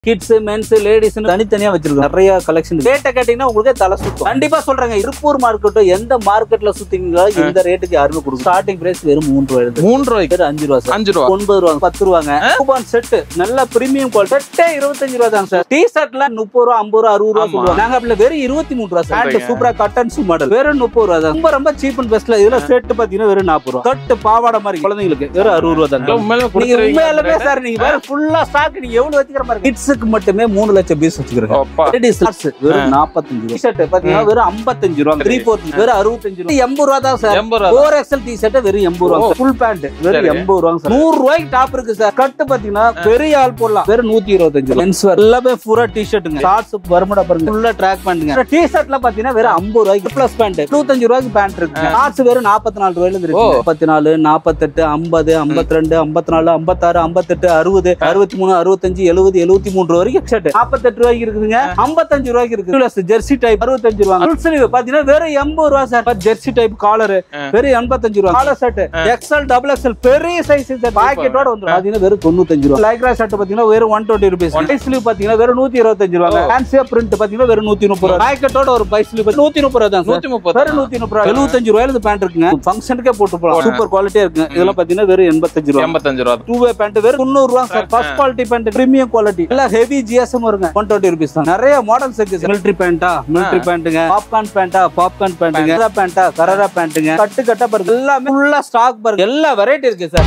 Kids men's ladies தனித்தனியா வச்சிருக்கோம் நிறைய கலெக்ஷன் ரேட்டை கேட்டீங்கன்னா உங்களுக்கே தலை சுத்தும் கண்டிப்பா சொல்றேங்க திருப்பூர் மார்க்கெட்டோ எந்த மார்க்கெட்ல சுத்தீங்களோ இந்த ரேட்டுக்கு யாருமே கொடுக்கும் ஸ்டார்டிங் பிரைஸ் வெறும் மூணு ரூபாய் இருக்கு மூணு ரூபாய்க்கு வெறும் அஞ்சு ரூபா சார் அஞ்சு ரூபா ஒன்பது ரூபா பத்து ரூபாங்க கூப்பான் செட் நல்ல பிரீமியம் குவாலிட்டி செட்டே இருபத்தஞ்சு ரூபா தான் சார் டி ஷர்ட்ல முப்பது ரூபா ஐம்பது ரூபா அறுபது ரூபா ஆமா. சொல்லுவாங்க நாங்க அப்படி வெறும் இருபத்தி மூணு ரூபா சார் சொல்றீங்க. சூப்பரா கட்டன் ஷூ மாடல் வெறும் முப்பது ரூபா தான் ரொம்ப ரொம்ப சீப் அண்ட் பெஸ்ட்ல இதுல செட் பாத்தீங்கன்னா வெறும் நாற்பது ரூபா கட்டு பாவாடை மாதிரி குழந்தைங்களுக்கு வெறும் அறுபது ரூபா தாங்க உண்மையிலே நீங்க கொடுத்துருவீங்க உண்மையாலுமே சார் நீங்க வேற ஃபுல்லா ஸ்டாக் நீங்க எவ்வளவு வச்சுக்கிற மாதிரி கிட்ஸுக்கு மட்டுமே மூணு லட்சம் பீஸ் வச்சுக்கிறேன் அப்பா லேடிஸ் ஷர்ட்ஸ் வெறும் நாற்பத்தஞ்சு ரூபா ஷர்ட் பாத்தீங்கன்னா வெறும் ஐம்பத்தஞ்சு ரூபா த்ரீ ஃபோர்த் வெறும் அறுபத்தஞ்சு ரூபா எண்பது ரூபா தான் சார் எண்பது ரூபா ஃபோர் எக்ஸ்எல் டி ஷர்ட் வெறும் எண்பது ரூபா ஃபுல் பேண்ட் வெறும் சரி. எண்பது ரூபாங்க சார் நூறு ரூபாய்க்கு டாப் இருக்கு சார் கட்டு பாத்தீங்கன்னா பெரிய ஆள் போடலாம் வெறும் நூத்தி இருபத்தஞ்சு மென்ஸ் வேர் எல்லாமே பூரா டி ஷர்ட்டுங்க ஷார்ட்ஸ் பர்முடா பாருங்க ஃபுல்லா ட்ராக் பேண்ட்டுங்க டி ஷர்ட்ல பாத்தீங்கன்னா வெறும் ஐம்பது ரூபாய்க்கு பிளஸ் பேண்ட் நூத்தஞ்சு ரூபாய்க்கு பேண்ட் இருக்கு ஷார்ட்ஸ் வெறும் நாற்பத்தி நாலு ரூபாயில இருந்து ஓ. இருக்கு முப்பத்தி நாலு நாற்பத்தெட்டு ஐம்பது ஐம்பத்தி ரெண்டு ஐம்பத்தி நாலு ஐம்பத்தாறு ஐம்பத்தெட்டு அறுபது அறுபத்தி மூணு அறுபத்தஞ்சு எழுபது எழுபத்தி மூணு ரூபா வரைக்கும் ஷர்ட் நாற்பத்தெட்டு ரூபாய்க்கு இருக்குதுங்க ஐம்பத்தஞ்சு ரூபாய்க்கு இருக்கு ஜெர்சி டைப் அறுபத்தஞ்சு ரூபா ஃபுல் ஸ்லீவ் பாத்தீங்கன்னா வெறும் எண்பது ரூபா சார் ஜெர்சி டைப் காலர் வெறும் எண்பத்தஞ்சு ரூபா collar shirt XL double XL பெரிய சைஸ் பாக்கெட்டோட வந்துரும் பாத்தீங்கன்னா வெறும் தொண்ணூத்தஞ்சு ரூபா லைக்ரா ஷர்ட் பாத்தீங்கன்னா வெறும் ஒன் டுவெண்ட்டி ருபீஸ் பை ஸ்லீவ் பாத்தீங்கன்னா வெறும் நூத்தி இருபத்தஞ்சு ரூபா ஃபேன்சியா பிரிண்ட் பாத்தீங்கன்னா வெறும் நூத்தி முப்பது ரூபா பாக்கெட்டோட ஒரு பை ஸ்லீவ் நூத்தி முப்பது ரூபா தான் சார் நூத்தி முப்பது வெறும் நூத்தி முப்பது ரூபா எழுபத்தஞ்சு ரூபாயில இந்த பேண்ட் இருக்குங்க ஃபங்க்ஷனுக்கே போட்டு போலாம் சூப்பர் குவாலிட்டியா இருக்குங்க இதெல்லாம் பாத்தீங்கன்னா வெறும் எண்பத்தஞ்சு ரூபா எண்பத்தஞ்சு ரூபா டூ வே பேண்ட் வெறும் முந்நூறு ரூபா sir first quality pant premium quality எல்லாம் ஹெவி ஜிஎஸ்எம் வருங்க ஒன் டுவெண்ட்டி ருபீஸ் தான் நிறைய மாடல்ஸ் இருக்கு மிலிட்டரி பேண்டா மிலிட்டரி பேண்ட்டுங்க பாப்கார்ன் பேண்டா பாப்கார்ன் பேண்ட்டுங்க கரரா பேண்டா கரரா பேண்ட்டுங்க கட்டு கட்டா பாருங்க எல்லாமே ஃபுல்லா ஸ்டாக் பாருங்க எல்லா வெரைட்டி இருக்கு சார்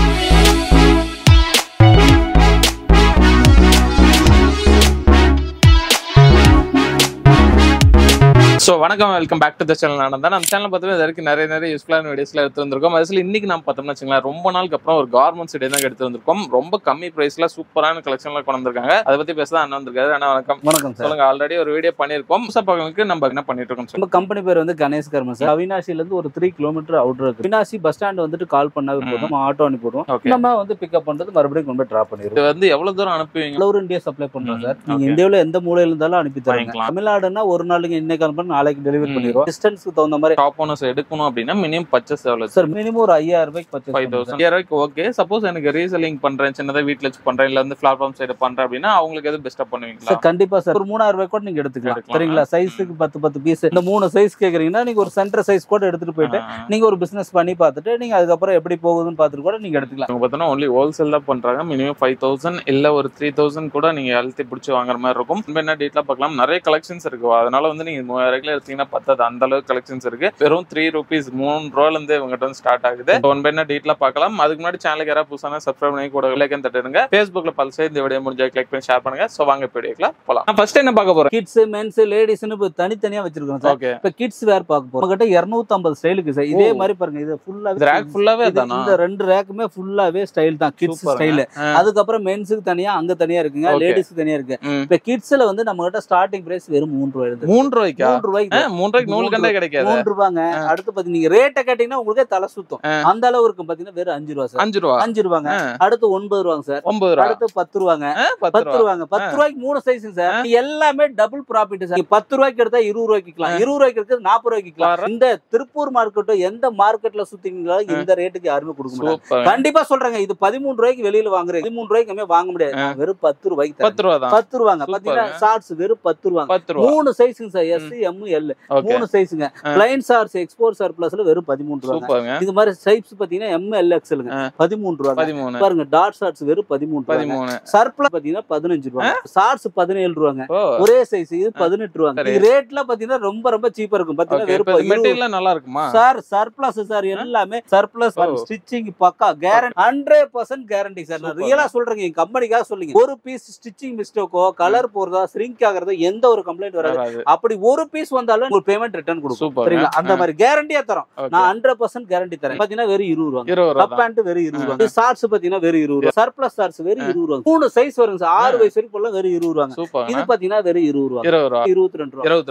ஸோ வணக்கம் welcome back to the channel நான் தான் நம்ம சேனல் பார்த்தோம்னா இது வரைக்கும் நிறைய நிறைய யூஸ்ஃபுல்லான வீடியோஸ்ல எடுத்து வந்திருக்கோம் அதில் இன்னைக்கு நம்ம பார்த்தோம்னா வச்சுங்களேன் ரொம்ப நாளுக்கு அப்புறம் ஒரு கார்மெண்ட்ஸ் இடே தான் எடுத்து வந்திருக்கோம் ரொம்ப கம்மி பிரைஸ்ல சூப்பரான கலெக்ஷன்லாம் கொண்டு வந்திருக்காங்க அதை பத்தி பேச தான் அண்ணன் வந்திருக்காரு அண்ணா வணக்கம் வணக்கம் சார் சொல்லுங்க ஆல்ரெடி ஒரு வீடியோ பண்ணியிருக்கோம் புதுசா பார்க்கறவங்களுக்கு நம்ம என்ன பண்ணிட்டு இருக்கோம் நம்ம கம்பெனி பேர் வந்து கணேஷ் கர்மன் சார் அவினாசில இருந்து ஒரு த்ரீ கிலோமீட்டர் அவுட்டர் இருக்கு அவினாசி பஸ் ஸ்டாண்ட் வந்துட்டு கால் பண்ணாவே போதும் நம்ம ஆட்டோ அனுப்பிடுவோம் ஓகே நம்ம வந்து பிக்கப் பண்றது மறுபடியும் கொண்டு போய் டிராப் பண்ணிடுவோம் இது வந்து எவ்வளவு தூரம் அனுப்புவீங்க ஆல் ஓவர் இந்தியா சப்ளை பண்றோம் ம், சார் நீங்க okay. இந்தியாவுல எந்த மூலையில இருந்தாலும் அனுப்பி தருங்க வாங்கிக்கலாம். தமிழ்நாடுனா ஒரு நாளுக்கு இன்னைக்கு அனுப்பி நாளைக்கு டெலிவரி ம். பண்ணிடுவோம் டிஸ்டன்ஸ்க்கு தகுந்த மாதிரி டாப் ஓனர்ஸ் எடுக்கணும் அப்படின்னா மினிமம் பர்ச்சேஸ் எவ்வளவு சார் மினிமம் ஒரு ஐயாயிரம் ரூபாய்க்கு ஃபைவ் பர்ச்சேஸ் தௌசண்ட் ரூபாய்க்கு ஓகே சப்போஸ் எனக்கு ரீசெல்லிங் பண்றேன் சின்னதா வீட்ல வச்சு பண்றேன் இல்ல வந்து பிளாட்ஃபார்ம் சைடு பண்றேன் அப்படின்னா அவங்களுக்கு எது பெஸ்டா பண்ணுவீங்களா சார் கண்டிப்பா சார் ஒரு மூணாயிரம் ரூபாய் கூட நீங்க எடுத்துக்கலாம் எடுக்கலாம். சரிங்களா சைஸுக்கு பத்து பத்து பீஸ் இந்த மூணு சைஸ் கேக்குறீங்கன்னா நீங்க ஒரு சென்டர் சைஸ் கூட எடுத்துட்டு போயிட்டு ஆ. நீங்க ஒரு பிசினஸ் பண்ணி பார்த்துட்டு நீங்க அதுக்கப்புறம் எப்படி போகுதுன்னு பார்த்துட்டு கூட நீங்க எடுத்துக்கலாம் அவங்க பார்த்தோன்னா ஒன்லி ஹோல்சேல் தான் பண்றாங்க மினிமம் ஃபைவ் தௌசண்ட் இல்ல ஒரு த்ரீ தௌசண்ட் கூட நீங்க அழுத்தி பிடிச்சி வாங்குற மாதிரி இருக்கும் நம்ம என்ன டீட்டெயிலாக பார்க்கலாம் நிறைய கலெக்ஷன்ஸ் இருக்கு அதனால வந்து நீங்க மூவாயிரம் எடுத்தீங்கன்னா பத்தாது அந்த அளவுக்கு கலெக்ஷன்ஸ் இருக்கு வெறும் த்ரீ ருபீஸ் மூணு ரூபால இருந்து இவங்ககிட்ட வந்து ஸ்டார்ட் ஆகுது ஒன் பை என்ன டீட்டெயிலாக பார்க்கலாம் அதுக்கு முன்னாடி சேனலுக்கு யாராவது புதுசான சப்ஸ்கிரைப் பண்ணி கூட விலைக்கன் தட்டுடுங்க ஃபேஸ்புக்ல பல்சே இந்த வீடியோ முடிஞ்சா கிளிக் பண்ணி ஷேர் பண்ணுங்க ஸோ வாங்க இப்போ வீடியோக்கலாம் போலாம் நான் ஃபர்ஸ்ட் என்ன பார்க்க போறேன் கிட்ஸ் மென்ஸ் லேடிஸ்னு இப்போ தனித்தனியா வச்சிருக்கோம் சார் ஓகே இப்ப கிட்ஸ் வேர் பார்க்க போறோம் உங்ககிட்ட 250 ஸ்டைலுக்கு சார் இதே ஓ. மாதிரி பாருங்க இது ஃபுல்லா இது ரேக் ஃபுல்லாவே தானா இந்த ரெண்டு ரேக்குமே ஃபுல்லாவே ஸ்டைல் தான் கிட்ஸ் Super. ஸ்டைல் ஆ. அதுக்கப்புறம் மென்ஸுக்கு தனியா அங்க தனியா இருக்குங்க Okay. லேடிஸ்க்கு தனியா இருக்கு ம். இப்ப கிட்ஸ்ல வந்து நம்ம கிட்ட ஸ்டார்டிங் பிரைஸ் வெறும் மூணு ரூபாய் இருந்து மூணு ரூபாய்க்கா மூணு ரூபாய்க்கு ஆ, மூணு ரூபாய்க்கு நூல் கண்டே கிடைக்காது மூணு ரூபாங்க அடுத்து பாத்தீங்க நீங்க ரேட்டை கேட்டீங்கன்னா உங்களுக்கே தலை சுத்தும் ஆ. அந்த அளவு இருக்கும் பாத்தீங்கன்னா வெறும் அஞ்சு ரூபா சார் அஞ்சு ரூபா அஞ்சு ரூபாங்க ஆ. அடுத்து ஒன்பது ரூபாங்க சார் ஒன்பது ரூபா அடுத்து பத்து ரூபாங்க ஆ, பத்து பத்து ரூபா ரூபாங்க பத்து ரூபாய்க்கு மூணு சைஸ் சார் இது எல்லாமே டபுள் ப்ராஃபிட் சார் நீங்க பத்து ரூபாய்க்கு எடுத்தா இருபது ரூபாய்க்கு விற்கலாம் இருபது ரூபாய்க்கு எடுத்து நாற்பது ரூபாய்க்கு விற்கலாம் பாரு. இந்த திருப்பூர் மார்க்கெட்டோ எந்த மார்க்கெட்ல சுத்தீங்களோ இந்த ரேட்டுக்கு யாருமே கொடுக்க மாட்டாங்க சூப்பர் கண்டிப்பா சொல்றேங்க இது பதிமூணு ரூபாய்க்கு வெளியில வாங்குறேன் பதிமூணு ரூபாய்க்கு கம்மியா வாங்க முடியாது நான் வெறும் பத்து ரூபாய்க்கு தரேன். பத்து ரூபா தான் பத்து ரூபாங்க Super. பாத்தீங்கன்னா ஷார்ட்ஸ் வெறும் பத்து ரூபாங்க பத்து ரூபா மூணு சைஸுங்க sir S M L okay மூணு சைஸுங்க ஆ. பிளைன் சார்ஸ் எக்ஸ்போர்ட் சார் பிளஸ்ல வெறும் பதிமூணு ரூபாங்க சூப்பருங்க இது மாதிரி சைஸ் பாத்தீங்கன்னா எம் எல் எக்ஸ்எலுங்க ஆ. பதிமூணு ரூபாங்க பதிமூணு பாருங்க டாட் ஷார்ட்ஸ் வெறும் பதிமூணு ரூபாங்க பதிமூணு சர்ப்ல பாத்தீங்கன்னா பதினஞ்சு ரூபாங்க ஷார்ட்ஸ் பதினேழு ரூபாங்க ஓ ஒரே சைஸ் இது பதினெட்டு ரூபாங்க சரி. இது ரேட்ல பாத்தீங்கன்னா ரொம்ப ரொம்ப சீப்பா இருக்கும் பாத்தீங்கன்னா ஓகே வெறும் இப்போ இருபது மெட்டீரியல் நல்லா இருக்குமா சார் சர்ப்ளஸ் சார் எல்லாமே சர்ப்ளஸ் ஓ. ஸ்டிச்சிங் பக்கா guarantee hundred percent guarantee sir நான் Super. ரியலா சொல்றேங்க என் கம்பெனிக்காக சொல்லுங்க ஒரு பீஸ் ஸ்டிச்சிங் மிஸ்டேக்கோ கலர் போறதா ஸ்ரிங்க் ஆகுறதோ எந்த ஒரு கம்ப்ளைண்ட் வராது வராது அப்படி ஒரு பீஸ் வந்தாலும் உங்களுக்கு பேமெண்ட் ரிட்டர்ன் கொடுக்கும் Super. சரிங்களா அந்த ஆ. மாதிரி கேரண்டியா தரோம் ஓகே நான் ஹண்ட்ரட் பர்சன்ட் கேரண்டி தரேன் பாத்தீங்கன்னா வெறும் இருபது ரூபா இருபது ரூபா கப் தான் பேண்ட் வெறும் இருபது ரூபா ஷார்ட்ஸ் பாத்தீங்கன்னா வெறும் இருபது ரூபா சர்ப்ளஸ் ஷார்ட்ஸ் வெறும் இருபது ரூபா மூணு சைஸ் வருங்க சார் ஆறு வயசு வரைக்கும் போல வெறும் இருபது ரூபாங்க சூப்பர் இது பாத்தீங்கன்னா வெறும் இருபது ரூபா இருபது ரூபா இருபத்தி ரெண்டு ரூபா இருபத்தி ரெண்டு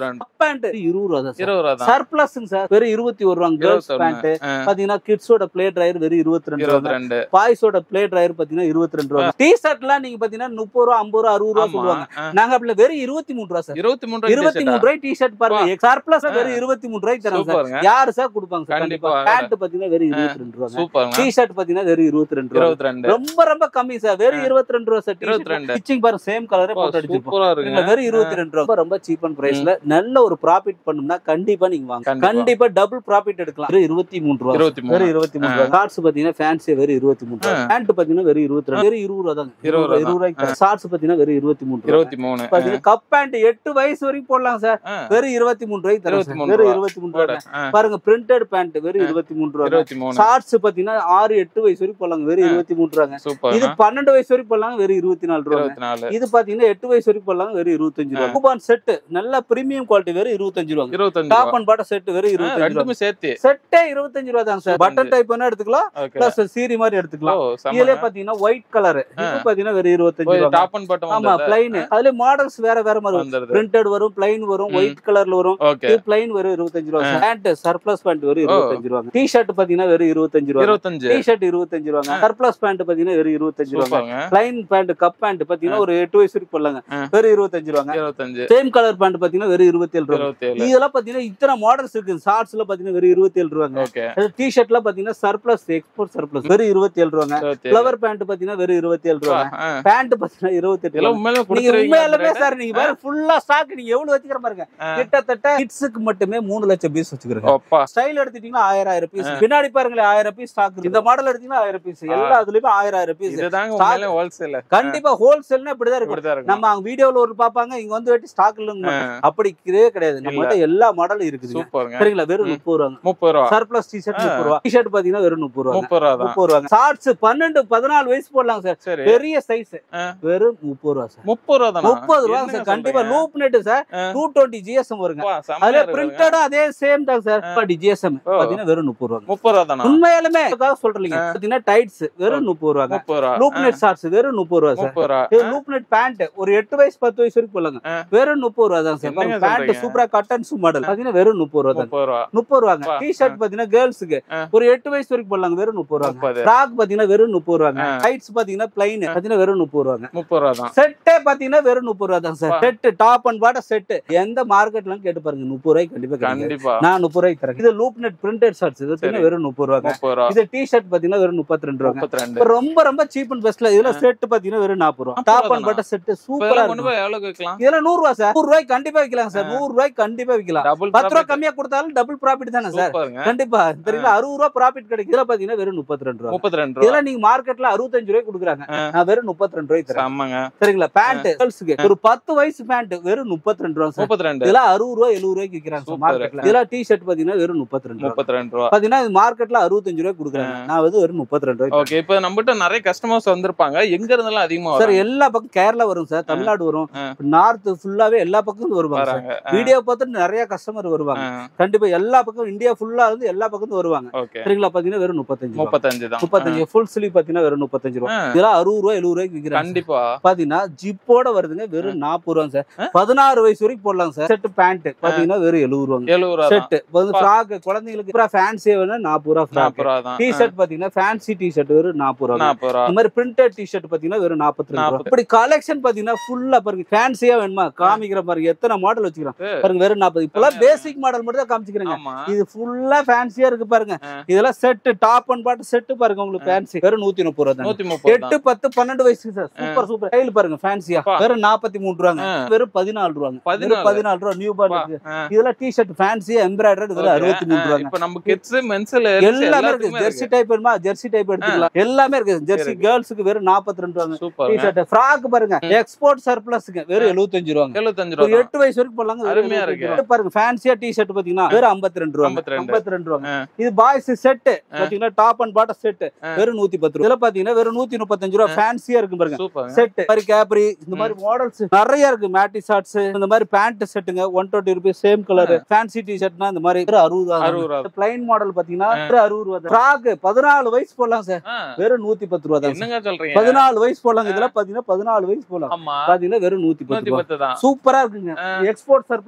பேண்ட் இருபது ரூபா தான் இருபது ரூபா தான் சர்ப்ளஸ்ங்க சார் வெறும் இருபத்தி ஒரு ரூபா கேர்ள்ஸ் பேண்ட் இருபத்தொன்னு பாத்தீங்கன்னா கிட்ஸோட பிளே டிரைவர் வெறும் இருபத்தி ரெண்டு ரூபா இருபத்தி ரெண்டு பாய்ஸோட பிளே டிரைவர் பாத்தீங்கன்னா இருபத்தி ரெண்டு ரூபா டி ஷர்ட்லாம் நீங்க பாத்தீங்கன்னா முப்பது ரூபா ஐம்பது ரூபா அறுபது ரூபா ஆமா சொல்லுவாங்க ஆ. நாங்க அப்படி வெறும் இருபத்தி மூணு ரூபா சார் இருபத்தி மூணு ரூபாய்க்கு இருபத்தி மூணு ரூபாய் டி ஷர்ட் பாருங்க சர்ப்ளஸ் வெறும் இருபத்தி மூணு ரூபாய்க்கு தராங்க சார் சூப்பருங்க யாரு சார் கொடுப்பாங்க சார் கண்டிப்பா. கண்டிப்பா பேண்ட் பாத்தீங்கன்னா வெறும் இருபத்தி ரெண்டு ரூபாங்க சூப்பருங்க டி ஷர்ட் பாத்தீங்கன்னா வெறும் இருபத்தி ரெண்டு ரூபா இருபத்தி ரெண்டு ரொம்ப ரொம்ப கம்மி சார் வெறும் இருபத்தி ரெண்டு ரூபா சார் இருபத்தி ரெண்டு. ஸ்டிச்சிங் பாருங்க சேம் கலரே போட்டு அடிச்சிருப்போம் சூப்பரா இருக்குங்க இல்ல, வெறும் இருபத்தி ரெண்டு ரூபா ரொம்ப சீப் அண்ட் பிரைஸ்ல நல்ல ஒரு ப்ராஃபிட் பண்ணோம்னா கண்டிப்பா நீங்க வாங்க கண்டிப்பா. கண்டிப்பா டபுள் ப்ராஃபிட் எடுக்கலாம் வெறும் இருபத்தி மூணு ரூபா இருபத்தி மூணு வெறும் இருபத்தி மூணு ரூபா ஷார்ட்ஸ் பாத்தீங்கன்னா ஃபேன்சி வெறும் இருபத்தி மூணு ரூபா பேண்ட் பாத்தீங்கன்னா வெறும் இருபத்தி ரெண்டு வெறும் இருபது ரூபா தாங்க இருபது ரூபா இருபது ரூபாய்க்கு ஷார்ட்ஸ் பாத்தீங்கன்னா வெறும் இருபத்தி மூணு ரூபா இருபத்தி மூணு பாத்தீங்கன்னா கப் பேண்ட் எட்டு வயசு வரைக்கும் போடலாம் சார் ஆ. வெறும் இருபத்தி மூணு ரூபாய்க்கு தரோம் இருபத்தி சார். மூணு வெறும் ரூபா. இருபத்தி மூணு ரூபா போடு. ஆ, பாருங்க பிரிண்டட் பேண்ட் வெறும் இருபத்தி மூணு ரூபா இருபத்தி மூணு ஷார்ட்ஸ் பாத்தீங்கன்னா ஆறு எட்டு வயசு வரைக்கும் போடலாங்க வெறும் இருபத்தி மூணு ரூபாங்க சூப்பர் இது பன்னெண்டு வயசு வரைக்கும் போடலாம் வெறும் இருபத்தி நாலு ரூபா இருபத்தி நாலு இது பாத்தீங்கன்னா எட்டு வயசு வரைக்கும் போடலாம் வெறும் இருபத்தஞ்சு ரூபா கூபான் செட் நல்ல பிரீமியம் குவாலிட்டி வெறும் இருபத்தஞ்சு ரூபா இருபத்தஞ்சு டாப் ரூபா. அண்ட் பாட்டம் செட் வெறும் ஆ, இருபத்தஞ்சு ரூபா ரெண்டுமே சேர்த்து செட்டே இருபத்தஞ்சு ரூபா தான் சார் பட்டன் டைப் வேணா எடுத்துக்கலாம் ஓகே பிளஸ் சீரி மாதிரி ஓ எடுத்துக்கலாம் செம்ம. இதுல பாத்தீங்கன்னா ஒயிட் கலர் இது பாத்தீங்கன்னா வெறும் இருபத்தஞ்சு ரூபா டாப் அண்ட் பாட்டம் ஆமா பிளைன் அதுல மாடல்ஸ் வேற வேற மாதிரி வரும் வந்துருது பிரிண்டட் வரும் பிளைன் வரும் ம். ஒயிட் கலர்ல வரும் ஓகே இது பிளைன் வெறும் இருபத்தஞ்சு ரூபா பேண்ட் சர்ப்ளஸ் பேண்ட் வெறும் ஓ. இருபத்தஞ்சு ரூபா டி ஷர்ட் பாத்தீங்கன்னா வெறும் இருபத்தஞ்சு ரூபா இருபத்தஞ்சு டி ஷர்ட் இருபத்தஞ்சு ரூபாங்க சர்ப்ளஸ் பேண்ட் பாத்தீங்கன்னா வெறும் இருபத்தஞ்சு ரூபாங்க சூப்பருங்க பிளைன் பேண்ட் கப் பேண்ட் பாத்தீங்கன்னா ஒரு எட்டு வயசு வரைக்கும் போடலாங்க ஆ. வெறும் இருபத்தஞ்சு ரூபாங்க இருபத்தஞ்சு சேம் கலர் பேண்ட் பாத்தீங்கன்னா வெறும் இருபத்தி ஏழு ரூபா இருபத்தி ஏழு இதெல்லாம் பாத்தீங்கன்னா இத்தனை மாடல்ஸ் இருக்கு ஷார்ட்ஸ்ல பாத்தீங்கன்னா வெறும் இருபத்தி ஏழு ரூபாங்க ஓகே டி ஷர்ட்ல பாத்தீங்கன்னா சர்ப்ளஸ் எக்ஸ்போர்ட் சர்ப்ளஸ் வெறும் இருபத்தி ஏழு ரூபாங்க இருபத்தி ஏழு ஃபிளவர் பேண்ட் பாத்தீங்கன்னா வெறும் இருபத்தி ஏழு ரூபாங்க ஆ, பேண்ட் பாத்தீங்கன்னா இருபத்தி எட்டு இதெல்லாம் உண்மையிலே நீங்க கொடுத்துருவீங்க உண்மையாலுமே சார் நீங்க பாரு ஃபுல்லா ஸ்டாக் நீங்க எவ்வளவு வச்சுக்கிற பாருங்க ஆ. கிட்டத்தட்ட கிட்ஸுக்கு மட்டுமே மூணு லட்சம் பீஸ் வச்சுக்கிறேன் அப்பா ஸ்டைல் எடுத்துட்டீங்கன்னா ஆயிரம் ஆயிரம் பீஸ் பின்னாடி பாருங்களேன் ஆயிரம் பீஸ் ஸ்டாக் இந்த மாடல் எடுத்தீங்கன்னா ஆயிரம் பீஸ் எல்லா அதுலயுமே ஆயிரம் ஆயிரம் பீஸ் இதுதாங்க உண்மையிலே ஹோல்சேல் கண்டிப்பா ஹோல்சேல்னா இப்படிதான் இருக்கும் இப்படிதான் இருக்கும் நம்ம அவங்க வீடியோல ஒரு பாப்பாங்க இங்க வந்து வெட்டி ஸ்டாக் இல்லைங்க ஆ, அப்படி கிடையவே கிடையாது நம்ம கிட்ட எல்லா மாடலும் இருக்குதுங்க சூப்பருங்க சரிங்களா வெறும் ம். முப்பது ரூபாங்க முப்பது ரூபா சர்ப்ளஸ் டி ஷர்ட் முப்பது ரூபா டி ஷர்ட் பாத்தீங்கன்னா வெறும் முப்பது ரூபா முப்பது ரூபா தான் முப்பது ரூபாங்க ஷார்ட்ஸ் பன்னெண்டு பதினாலு வயசு போடலாம் சார் சரி பெரிய சைஸ் ஆ. வெறும் முப்பது ரூபா சார் முப்பது ரூபா தானா முப்பது ரூபா சார் கண்டிப்பா லூப் நெட் சார் ஆ. டூ டுவெண்ட்டி ஜிஎஸ்எம் வருங்க அப்பா, செம்மையா அதுல இருக்குதுங்க. பிரிண்டடும் அதே சேம் தான் சார் ஜிஎஸ்எம் ஓ. பாத்தீங்கன்னா வெறும் முப்பது ரூபா முப்பது ரூபா தானா உண்மையாலுமே அதுக்காக சொல்றீங்க பாத்தீங்கன்னா டைட்ஸ் வெறும் முப்பது ரூபாங்க முப்பது ரூபா லூப் நெட் ஷார்ட்ஸ் வெறும் முப்பது ரூபா சார் முப்பது ரூபா இது லூப் நெட் பேண்ட் ஒரு எட்டு வயசு பத்து வயசு வரைக்கும் போடலாங்க ஆ. வெறும் முப்பது ரூபா தான் சார் என்னங்க பேண்ட் சொல்றீங்க? சூப்பரா கட்டன் சூ மாடல் பாத்தீங்கன்னா வெறும் முப்பது ரூபா தான் முப்பது ரூபா முப்பது ரூபாங்க வா. டி ஷர்ட் பாத்தீங்கன்னா கேர்ள்ஸுக்கு ஆ. ஒரு எட்டு வயசு வரைக்கும் போடலாங்க வெறும் முப்பது ரூபாங்க முப்பது ஃப்ராக் பாத்தீங்கன்னா வெறும் முப்பது ரூபாங்க ஆ. டைட்ஸ் பாத்தீங்கன்னா பிளைன் பாத்தீங்கன்னா வெறும் முப்பது ரூபாங்க முப்பது ரூபா தான் செட்டே பாத்தீங்கன்னா வெறும் முப்பது ரூபா தான் சார் வா. Set top and bottom set எந்த மார்க்கெட்ல கேட்டு பாருங்க முப்பது ரூபாய்க்கு கண்டிப்பா கிடைக்கும் கண்டிப்பா நான் முப்பது ரூபாய்க்கு தரேன் இது லூப் நெட் பிரிண்டட் ஷர்ட்ஸ் இது பாத்தீங்கன்னா சரி. வெறும் முப்பது ரூபாங்க முப்பது ரூபா இது டி ஷர்ட் பாத்தீங்கன்னா வெறும் முப்பத்தி ரெண்டு ரூபாங்க முப்பத்தி ரெண்டு இப்ப ரொம்ப ரொம்ப சீப் அண்ட் பெஸ்ட்ல இதுல செட் பாத்தீங்கன்னா வெறும் நாற்பது ரூபா நாற்பது டாப் ரூபா அண்ட் பாட்ட செட் இப்ப சூப்பரா இதெல்லாம் கொண்டு இருக்கும் போய் எவ்வளவுக்கு விற்கலாம் இதெல்லாம் நூறு ரூபா சார் நூறு ரூபாய்க்கு கண்டிப்பா விற்கலாம் சார் ஆ. நூறு ரூபாய்க்கு கண்டிப்பா விற்கலாம் டபுள் பத்து ரூபா கம்மியா கொடுத்தாலும் டபுள் ப்ராஃபிட் தானே சார் சூப்பருங்க கண்டிப்பா தெரியல அறுபது ரூபா ப்ராஃபிட் கிடைக்கும் இதுல பாத்தீங்கன்னா வெறும் முப்பத்தி ரெண்டு ரூபா முப்பத்தி ரெண்டு ரூபா இதெல்லாம் நீங்க மார்க்கெட்ல அறுபத்தஞ்சு ரூபாய் கொடுக்குறாங்க ஆ. நான் வெறும் முப்பத்தி ரெண்டு ரூபாய் தரேன் செம்மங்க சரிங்களா பேண்ட் கேர்ள்ஸுக்கு ஒரு பத்து வயசு பேண்ட் வெறும் முப்பத்தி ரெண்டு ரூபா சார் முப்பத்தி ரெண்டு இதெல்லாம் அறுபது ரூபா எழுபது ரூபாய்க்கு விற்கிறாங்க Super. மார்க்கெட்ல இதெல்லாம் டி ஷர்ட் பாத்தீங்கன்னா வெறும் முப்பத்தி ரெண்டு ரூபா முப்பத்தி ரெண்டு ரூபா பாத்தீங்கன்னா இது மார்க்கெட்ல அறுபத்தஞ்சு ரூபாய் கொடுக்குறாங்க நான் வந்து வெறும் முப்பத்தி ரெண்டு ரூபாய் ஓகே இப்ப நம்மகிட்ட நிறைய கஸ்டமர்ஸ் வந்திருப்பாங்க எங்க இருந்தெல்லாம் அதிகமா சார் வராங்க எல்லா பக்கம் கேரளா வரும் சார் தமிழ்நாடு வரும் ஆ. நார்த் ஃபுல்லாவே எல்லா பக்கமும் வருவாங்க சார். வராங்க வீடியோ பார்த்துட்டு நிறைய கஸ்டமர் வருவாங்க கண்டிப்பா எல்லா பக்கம் இந்தியா ஃபுல்லா வந்து எல்லா பக்கமும் வருவாங்க ஓகே சரிங்களா பாத்தீங்கன்னா வெறும் முப்பத்தஞ்சு ரூபா. முப்பத்தஞ்சு தான் முப்பத்தஞ்சு ஃபுல் ஸ்லீவ் பாத்தீங்கன்னா வெறும் முப்பத்தஞ்சு ரூபா ஆ. இதெல்லாம் அறுபது ரூபா எழுபது ரூபாய்க்கு விற்கிறாங்க கண்டிப்பா பாத்தீங்கன்னா ஜிப்போட வருதுங்க வெறும் நாற்பது ரூபா சார் பதினாறு வயசு வரைக்கும் போடலாம் சார் செட் பேண்ட் பாத்தீங்கன்னா வெறும் எழுபது ரூபாங்க எழுபது ரூபா தான் செட் வந்து ஃப்ராக் குழந்தைங்களுக்கு பூரா ஃபேன்சி வேணும் நாற்பது ரூபா ஃப்ராக் நாற்பது ரூபா தான் டி ஷர்ட் பாத்தீங்கன்னா ஃபேன்சி டி ஷர்ட் வெறும் நாற்பது ரூபா நாற்பது ரூபா இந்த மாதிரி பிரிண்டட் டி ஷர்ட் பாத்தீங்கன்னா வெறும் நாற்பத்தி ரெண்டு ரூபா நாற்பது. இப்படி கலெக்ஷன் பாத்தீங்கன்னா ஃபுல்லா பாருங்க ஃபேன்சியா வேணுமா காமிக்கிற பாருங்க எத்தனை மாடல் வச்சுக்கிறோம் பாருங்க வெறும் நாற்பது இப்பெல்லாம் பேசிக் மாடல் மட்டும் தான் காமிச்சுக்கிறேங்க ஆமா இது ஃபுல்லா ஃபேன்சியா இருக்கு பாருங்க ஆ. இதெல்லாம் set top and bottom set பாருங்க உங்களுக்கு ஃபேன்சி வெறும் நூத்தி முப்பது ரூபா தான் நூத்தி முப்பது எட்டு பத்து பன்னெண்டு வயசு சார் சூப்பர் சூப்பர் கையில் பாருங்க ஃபேன்சியா பா. வெறும் நாற்பத்தி மூணு ரூபாங்க ஆ. வெறும் பதினாலு ரூபாங்க பதினாலு. வெறும் பதினாலு ரூபா நியூ பார்ட் தான் இருக்கு ஆ. இதெல்லாம் டி ஷர்ட் ஃபேன்சியா எம்ப்ராய்டரி இதெல்லாம் அறுபத்தி மூணு ரூபாங்க இப்ப நம்ம கிட்ஸ் மென்ஸ்ல எல்லாமே இருக்கு ஜெர்சி டைப் வேணுமா ஜெர்சி டைப் எடுத்துக்கலாம் எல்லாமே இருக்கு ஜெர்சி கேர்ள்ஸுக்கு வெறும் நாற்பத்தி ரெண்டு ரூபாங்க டி சூப்பர் ஷர்ட் ஃப்ராக் பாருங்க எக்ஸ்போர்ட் சர்ப்ளஸ்க்கு வெறும் எழுபத்தஞ்சு ரூபாங்க எழுபத்தஞ்சு ஒரு ரூபா எட்டு வயசு வரைக்கும் போடலாங்க வெறும் அருமையா 75 இருக்கு. ரூபா. பாருங்க ஃபேன்சியா டி ஷர்ட் பாத்தீங்கன்னா வெறும் ஐம்பத்தி ரெண்டு ரூபாங்க 52. ஐம்பத்தி ரெண்டு ரூபாங்க ஆ. இது பாய்ஸ் செட் பாத்தீங்கன்னா டாப் அண்ட் பாட்டம் செட் வெறும் நூத்தி பத்து ரூபா இதுல பாத்தீங்கன்னா வெறும் நூத்தி முப்பத்தஞ்சு ரூபா ஃபேன்சியா இருக்கு பாருங்க சூப்பர் செட் மாதிரி கேப்ரி இந்த மாதிரி மாடல்ஸ் நிறைய இருக்கு மேட்டி ஷார்ட்ஸ் இந்த மாதிரி பேண்ட் செட்டுங்க one twenty rupees same colour fancy T ஷர்ட்னா இந்த மாதிரி வெறும் அறுபது ரூபா அறுபது ரூபா பிளைன் மாடல் பாத்தீங்கன்னா வெறும் அறுபது ரூபா ஃப்ராக் பதினாலு வயசு போடலாம் சார் ஆ, வெறும் நூத்தி பத்து ரூபா தான் என்னங்க சொல்றீங்க பதினாலு வயசு போடலாம் இதெல்லாம் பாத்தீங்கன்னா பதினாலு வயசு போடலாம் ஆமா பாத்தீங்கன்னா வெறும் நூத்தி பத்து நூத்தி ரூபா பத்து தான் சூப்பரா இருக்குங்க எக்ஸ்போர்ட் சர்ப்ளஸ்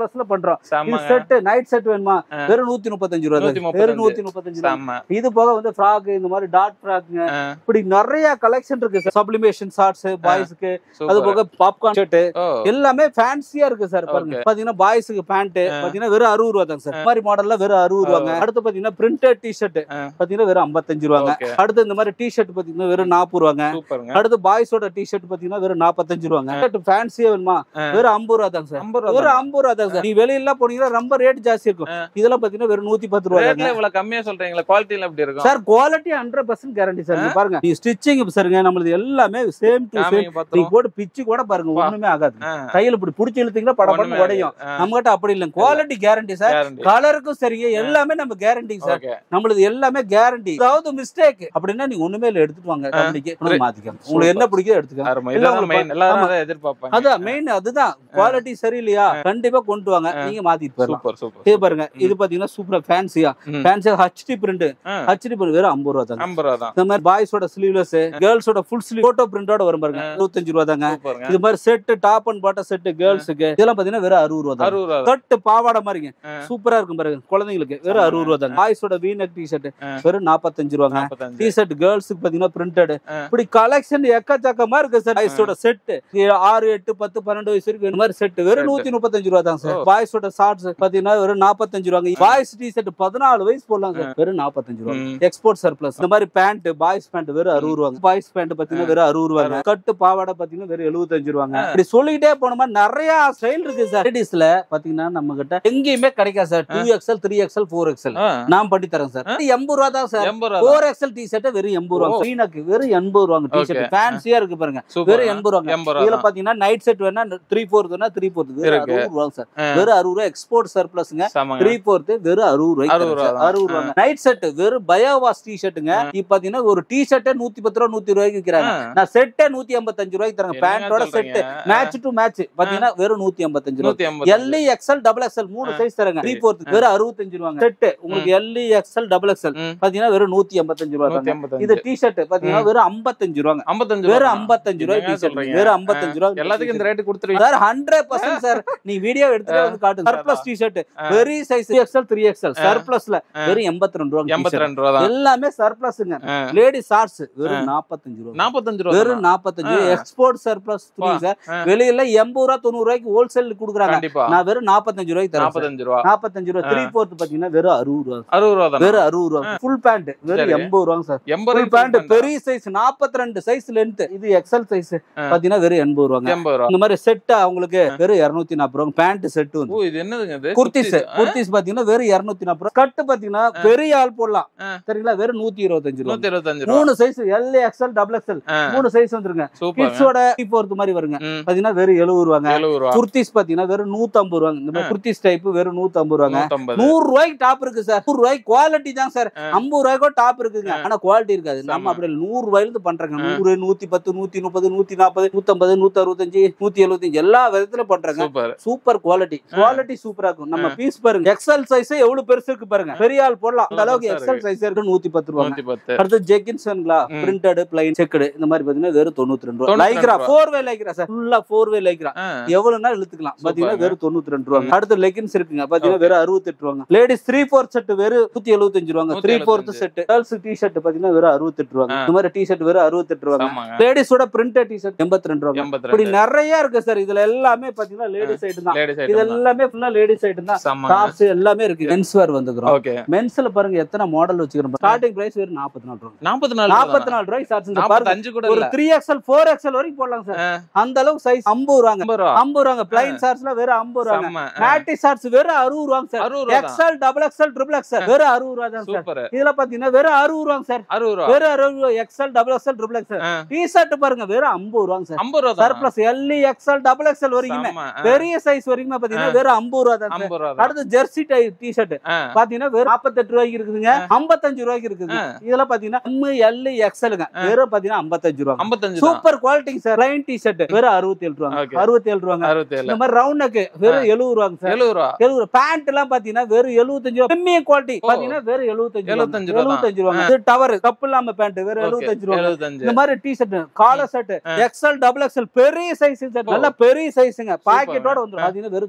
ப்ளஸ்ல பண்றோம் இது செம்மங்க செட் நைட் செட் வேணுமா ஆ. வெறும் நூத்தி முப்பத்தஞ்சு ரூபா நூத்தி தான். முப்பத்தஞ்சு. வெறும் நூத்தி முப்பத்தஞ்சு ரூபா செம்ம இது போக வந்து ஃப்ராக் இந்த மாதிரி டாட் ஃப்ராக்ங்க ஆ. இப்படி நிறைய கலெக்ஷன் இருக்கு சப்ளிமேஷன் ஷார்ட்ஸ் பாய்ஸ்க்கு அது சூப்பர் போக பாப்கார்ன் ஷர்ட் ஓ எல்லாமே ஃபேன்சியா இருக்கு சார் பாருங்க பாத்தீங்கன்னா பாய்ஸுக்கு பேண்ட் பாத்தீங்கன்னா வெறும் அறுபது ரூபா தான் சார் இந்த மாதிரி மாடல்ல வெறும் அறுபது ரூபாங்க அடுத்து பாத்தீங்கன்னா பிரிண்டட் டி ஷர்ட் ஆ. பாத்தீங்கன்னா வெறும் ஐம்பத்தஞ்சு ரூபாங்க ஓகே அடுத்து இந்த மாதிரி டி ஷர்ட் பாத்தீங்கன்னா வெறும் நாற்பது ரூபாங்க சூப்பருங்க அடுத்து பாய்ஸோட டி ஷர்ட் பாத்தீங்கன்னா வெறும் நாற்பத்தஞ்சு ரூபாங்க ஃபேன்சியா வேணுமா ஆ. வெறும் ஐம்பது ரூபா தான் சார் ஐம்பது ரூபா வெறும் ஐம்பது ரூபா தான் சார் நீ வெளியில போனீங்கன்னா ரொம்ப ரேட் ஜாஸ்தி இருக்கும் இதெல்லாம் பாத்தீங்கன்னா வெறும் நூத்தி பத்து ரூபா ரேட்ல இவ்வளவு கம்மியா சொல்றீங்களா குவாலிட்டில எப்படி இருக்கும் sir quality hundred percent guarantee sir நீங்க பாருங்க நீ ஸ்டிச்சிங் சாருங்க நம்மளது எல்லாமே சேம் டு சேம் காமிங்க நீ பாத்துறோம் போட்டு பிச்சு கூட பாருங்க வா. ஒண்ணுமே ஆகாது ஆ. கையில இப்படி புடிச்சு இழுத்தீங்கன்னா படப்படம் உடையும் நம்ம கிட்ட அப்படி இல்ல குவாலிட்டி கேரண்டி சார் Guarantee. கலருக்கும் சரிங்க எல்லாமே நம்ம கேரண்டி சார் Okay. நம்மளது எல்லாமே கேரண்டி அதாவது மிஸ்டேக் அப்படின்னா நீங்க ஒண்ணுமே இல்ல எடுத்துட்டு வாங்க கம்பெனிக்கு Great. மாத்திக்கோங்க உங்களுக்கு என்ன பிடிக்குதோ எடுத்துக்கோங்க அருமை. இல்ல, இதான் உங்களுக்கு main. எல்லாரும் ஆமா. அதை எதிர்பார்ப்பாங்க அதான் மெயின் அதுதான் குவாலிட்டி சரியில்லையா கண்டிப்பா கொண்டு வாங்க நீங்க மாத்திட்டு போயிடலாம் சூப்பர் சூப்பர் இது பாருங்க இது பாத்தீங்கன்னா சூப்பரா ஃபேன்சியா ம். ஃபேன்சியா ஹச்டி பிரிண்ட் ஆ. ஹச்டி பிரிண்ட் வெறும் ஐம்பது ரூபா தாங்க ஐம்பது ரூபா தான் இந்த மாதிரி பாய்ஸோட ஸ்லீவ்லெஸ் கேர்ள்ஸோட ஃபுல் ஸ்லீவ் போட்டோ பிரிண்டோட வரும் பாருங்க இருபத்தஞ்சு ரூபா தாங்க சூப்பருங்க இது மாதிரி set top and bottom set கேர்ள்ஸுக்கு இதெல்லாம் பாத்தீங்கன்னா வெறும் அறுபது ரூபா தான் அறுபது ரூபா தான். கட்டு பாவாடை மாதிரிங்க ஆ. சூப்பரா இருக்கும் பாருங்க குழந்தைங்களுக்கு வெறும் அறுபது ரூபா தாங்க பாய்ஸோட வீனக் டி ஷர்ட் ஆ. வெறும் நாற்பத்தஞ்சு ரூபாங்க நாற்பத்தஞ்சு. டி ஷர்ட் கேர்ள்ஸுக்கு பாத்தீங்கன்னா பிரிண்டட் ஆ. இப்படி கலெக்ஷன் எக்கச்சக்கமா இருக்கு சார் பாய்ஸோட செட் ஆறு எட்டு பத்து பன்னெண்டு வயசு வரைக்கும் இந்த மாதிரி செட் வெறும் Set. நூத்தி முப்பத்தஞ்சு ரூபா தான் சார் ஓ. பாய்ஸோட ஷார்ட்ஸ் பாத்தீங்கன்னா வெறும் நாற்பத்தஞ்சு ரூபாங்க பாய்ஸ் டி ஷர்ட் பதினாலு வயசு போடலாம் சார் வெறும் நாற்பத்தஞ்சு ரூபா ம். எக்ஸ்போர்ட் சர்ப்ளஸ் இந்த மாதிரி பேண்ட் பாய்ஸ் பேண்ட் வெறும் அறுபது ரூபாங்க பாய்ஸ் பேண்ட் பாத்தீங்கன்னா வெறும் அறுபது ரூபாங்க கட்டு பாவாடை பாத்தீங்கன்னா வெறும் எழுபத்தஞ்சு ரூபாங்க இப்படி சொல்லிக்கிட்டே போனோமா நிறைய ஸ்டைல் இருக்கு சார் லேடிஸ்ல பாத்தீங்கன்னா நம்ம கிட்ட எங்கேயுமே கிடைக்காது sir two XL three XL four XL ஆ. நான் பண்ணி தரேன் சார் எண்பது ரூபா தான் சார் எண்பது ரூபா தான். ஃபோர் எக்ஸ்எல் டி ஷர்ட் வெறும் எண்பது ரூபா ஓ. சீனாக்கு வெறும் எண்பது ரூபாங்க டி ஷர்ட் Okay. ஃபேன்சியா இருக்கு பாருங்க சூப்பர். வெறும் எண்பது ரூபாங்க எண்பது ரூபா இதுல தான். பாத்தீங்கன்னா நைட் செட் வேணா த்ரீ ஃபோர்த் வேணா த்ரீ ஃபோர்த் வெறும் இருக்கு. அறுபது ரூபா சார் ஆ. வெறும் அறுபது ரூபா எக்ஸ்போர்ட் சர்ப்ளஸ்ங்க செமங்க. த்ரீ ஃபோர்த் வெறும் அறுபது ரூபாய்க்கு அறுபது ரூபா தரேன் சார். தான். அறுபது ரூபாங்க நைட் செட் வெறும் பயோவாஸ் டி ஷர்ட்டுங்க இப்ப பாத்தீங்கன்னா ஒரு டி ஷர்ட்டே நூத்தி பத்து ரூபா நூத்தி ரூபாய்க்கு விக்கிறாங்க ஆ. நான் செட்டே நூத்தி ஐம்பத்தஞ்சு ரூபாய்க்கு தரேங்க என்னங்க பேண்டோட செட் சொல்றீங்க? மேட்ச் டு மேட்ச் பாத்தீங்கன்னா வெறும் நூத்தி ஐம்பத்தஞ்சு ரூபாய் நூத்தி எண்பது. எல்இ எக்ஸ்எல் டபுள் எக்ஸ்எல் மூணு ஆ. சைஸ் தரங்க த்ரீ ஃபோர்த் வெறும் அறுபத்தஞ்சு ரூபாங்க செட் உங்களுக்கு எல்இ எக்ஸ்எல் டபுள் எக்ஸ்எல் ம். பாத்தீங்கன்னா வெறும் நூத்தி எண்பத்தஞ்சு ரூபா நூத்தி தாங்க எண்பத்தஞ்சு. இது டி ஷர்ட் பாத்தீங்கன்னா வெறும் ஐம்பத்தஞ்சு ரூபாங்க ஐம்பத்தஞ்சு ரூபா வெறும் தான். ஐம்பத்தஞ்சு ரூபாய் என்னங்க டி ஷர்ட் சொல்றீங்க? வெறும் ஐம்பத்தஞ்சு ரூபாய் எல்லாத்துக்கும் இந்த ரேட்டு கொடுத்துருவீங்க சார் ஹண்ட்ரட் பர்சன்ட் சார் நீ வீடியோ எடுத்துட்டு வந்து காட்டு surplus T shirt very size XL three XL சர்ப்ளஸ்ல வெறும் எண்பத்தி ரெண்டு ரூபாய் எண்பத்தி ரெண்டு ரூபா தான் எல்லாமே சர்ப்ளஸ்ங்க ஆ. லேடி ஷார்ட்ஸ் வெறும் நாற்பத்தஞ்சு ரூபாய் நாற்பத்தஞ்சு ரூபா வெறும் தானா? நாற்பத்தஞ்சு ஆ. எக்ஸ்போர்ட் சர்ப்ளஸ் துணி சார் ஆ. வெளியில எண்பது ரூபா தொண்ணூறு ரூபாய்க்கு ஹோல்சேல் குடுக்குறாங்க கண்டிப்பா நான் வெறும் நாற்பத்தஞ்சு ரூபாய்க்கு தரேன் சார். நாற்பத்தஞ்சு ரூபா நாற்பத்தஞ்சு ரூபா த்ரீ ஃபோர்த் பாத்தீங்கன்னா வெறும் அறுபது ரூபா அறுபது ரூபா தான் வெறும் அறுபது ரூபா ஃபுல் பேண்ட் வெறும் சரி. எண்பது ரூபாங்க சார் எண்பது ஃபுல் பேண்ட் பெரிய சைஸ் நாற்பத்தி ரெண்டு சைஸ் லென்த் இது எக்ஸல் சைஸ் பாத்தீங்கன்னா வெறும் எண்பது ரூபாங்க எண்பது ரூபா இந்த மாதிரி செட் அவங்களுக்கு வெறும் இருநூத்தி நாற்பது ரூபாங்க பேண்ட் செட் வந்து ஓ இது என்னதுங்க இது குர்த்திஸ் குர்த்திஸ் பாத்தீங்கன்னா வெறும் இருநூத்தி நாற்பது ரூபா கட்டு பாத்தீங்கன்னா பெரிய ஆள் போடலாம் ஆ. சரிங்களா வெறும் நூத்தி இருபத்தஞ்சு ரூபா நூத்தி இருபத்தஞ்சு ரூபா மூணு size L XL double XL ஆ. மூணு சைஸ் வந்துருங்க சூப்பர் கிட்ஸோட போறது மாதிரி வருங்க ம். பாத்தீங்கன்னா வெறும் எழுபது ரூபாங்க எழுபது ரூபா குர்த்திஸ் பாத்தீங்கன்னா வெறும் நூத்தம்பது ரூபாங்க இந்த மாதிரி குர்த்திஸ் டைப் வெறும் நூத்தம்பது ரூபாங்க நூத்தம்பது நூறு ரூபாய்க்கு டாப் இருக்கு சார் நூறு ரூபாய்க்கு குவாலிட்டி தான் சார் ஆ. ஐம்பது ரூபாய்க்கோ டாப் இருக்குங்க ஆனா குவாலிட்டி இருக்காது நம்ம செம. அப்படி இல்ல. நூறு ரூபாயில இருந்து பண்றாங்க நூறு நூத்தி பத்து நூத்தி முப்பது நூத்தி நாற்பது நூத்தம்பது நூத்தி அறுபத்தஞ்சு நூத்தி எழுபத்தஞ்சு எல்லா விதத்துல பண்றாங்க சூப்பர் சூப்பர் குவாலிட்டி குவாலிட்டி சூப்பரா இருக்கும் நம்ம பீஸ் பாருங்க எக்ஸல் சைஸ் எவ்வளவு பெருசு இருக்கு பாருங்க பெரிய ஆள் போடலாம் அந்த அளவுக்கு பெருசா எக்ஸல் சைஸ் இருக்கு நூத்தி பத்து ரூபாங்க நூத்தி பத்து அடுத்து ஜெகின்சன்களா ம். பிரிண்டட் பிளைன் செக்குடு இந்த மாதிரி பாத்தீங்கன்னா வெறும் தொண்ணூத்தி ரெண்டு ரூபா தொண்ணூத்தி ரெண்டு லைக்ரா ரூபா. ஃபோர் வே லைக்ரா சார் ஃபுல்லா ஃபோர் வே லைக்ரா ஆ. எவ்வளவுனா இழுத்துக்கலாம் பாத்தீங்கன்னா சூப்பர்ங்க. வெறும் தொண்ணூத்தி ரெண்டு ரூபாங்க அடுத்து லெகின்ஸ் இருக்குங்க பாத்தீங்கன்னா வெறும் அறுபத்தெட்டு ரூபாங்க லேடிஸ் த்ரீ ஃபோர் செட் வெறும் நூத்தி எழுபத்தஞ்சு ரூபாங்க நூத்தி த்ரீ ஃபோர்த் எழுபத்தஞ்சு. செட் கேர்ள்ஸ் டி ஷர்ட் பாத்தீங்கன்னா வெறும் அறுபத்தெட்டு ரூபாங்க ஆ. இந்த மாதிரி டி ஷர்ட் வெறும் அறுபத்தெட்டு ரூபாங்க ஆமாங்க லேடிஸோட பிரிண்டட் டி ஷர்ட் எண்பத்தி ரெண்டு ரூபாங்க எண்பத்தி இப்படி ரெண்டு நிறைய இருக்கு சார் இதுல எல்லாமே பாத்தீங்கன்னா லேடிஸ் ஐட்டம் தான் லேடிஸ் இது ஐட்டம் தான் எல்லாமே ஃபுல்லா லேடிஸ் ஐட்டம் தான் செம்மங்க டாப்ஸ் எல்லாமே இருக்கு மென்ஸ் வேர் வந்துக்கிறோம் ஓகே மென்ஸ்ல பாருங்க எத்தனை மாடல் வச்சுக்கிறோம் ஸ்டார்டிங் பிரைஸ் வெறும் நாற்பத்தி நாலு ரூபாய் நாற்பத்தி நாலு நாற்பத்தி நாலு ரூபாய் சார்ஜ் இந்த பாருங்க நாற்பத்தஞ்சு கூட ஒரு இல்ல த்ரீ எக்ஸ்எல் ஃபோர் எக்ஸ்எல் வரைக்கும் போடலாம் சார் ஆ. அந்த அளவுக்கு சைஸ் ஐம்பது ரூபாங்க ஐம்பது ரூபா ஐம்பது ரூபாங்க பிளைன் ஷார்ட்ஸ்ல வெறும் ஐம்பது ரூபாங்க செம்ம மேட்டி ஷார்ட்ஸ் வெறும் அறுபது ரூபாங்க சார் அறுபது ரூபா தான் XL double XL triple XL வெறும் அறுபது ரூபா தான் சார் சூப்பர் இதுல பாத்தீங்கன்னா வெறும் அறுபது ரூபாங்க சார் அறுபது ரூபா வெறும் அறுபது ரூபா XL double XL triple XL ஆ. டி ஷர்ட் பாருங்க வெறும் ஐம்பது ரூபாங்க சார் ஐம்பது ரூபா தான் surplus L XL double XL வரைக்குமே செம்ம. ஆ. பெரிய சைஸ் வரைக்குமே பாத்தீங்கன்னா வெறும் ஐம்பது ரூபா தான் சார் ஐம்பது ரூபா தான் அடுத்து ஜெர்சி டைப் டி ஷர்ட் ஆ. பாத்தீங்கன்னா வெறும் நாற்பத்தெட்டு ரூபாய்க்கு இருக்குதுங்க ஐம்பத்தஞ்சு ரூபாய்க்கு இருக்குதுங்க இதெல்லாம் பாத்தீங்கன்னா எம் எல் எக்ஸ்எலுங்க வெறும் பாத்தீங்கன்னா ஐம்பத்தஞ்சு ரூபா ஐம்பத்தஞ்சு தான் super quality sir line T shirt வெறும் அறுபத்தி ஏழு ரூபாங்க Okay. அறுபத்தி ஏழு ரூபாங்க அறுபத்தி ஏழு இந்த மாதிரி ரவுண்ட் நெக் வெறும் எழுபது ரூபாங்க சார் எழுபது ரூபா எழுபது பேண்ட் எல்லாம் பாத்தீங்கன்னா வெறும் எழுபத்தஞ்சு ரூபா பிரீமியம் குவாலிட்டி பாத்தீங்கன்னா வெறும் எழுபத்தஞ்சு எழுபத்தஞ்சு ரூபா தான். எழுபத்தஞ்சு ரூபாங்க இது டவர் கப் இல்லாம பேண்ட் வெறும் எழுபத்தஞ்சு ரூபா எழுபத்தஞ்சு இந்த மாதிரி T shirt collar shirt XL double XL பெரிய சைஸ் செட் நல்ல பெரிய சைஸ்ங்க பாக்கெட்டோட வந்துரும் பாத்தீங்கன்னா வெறும்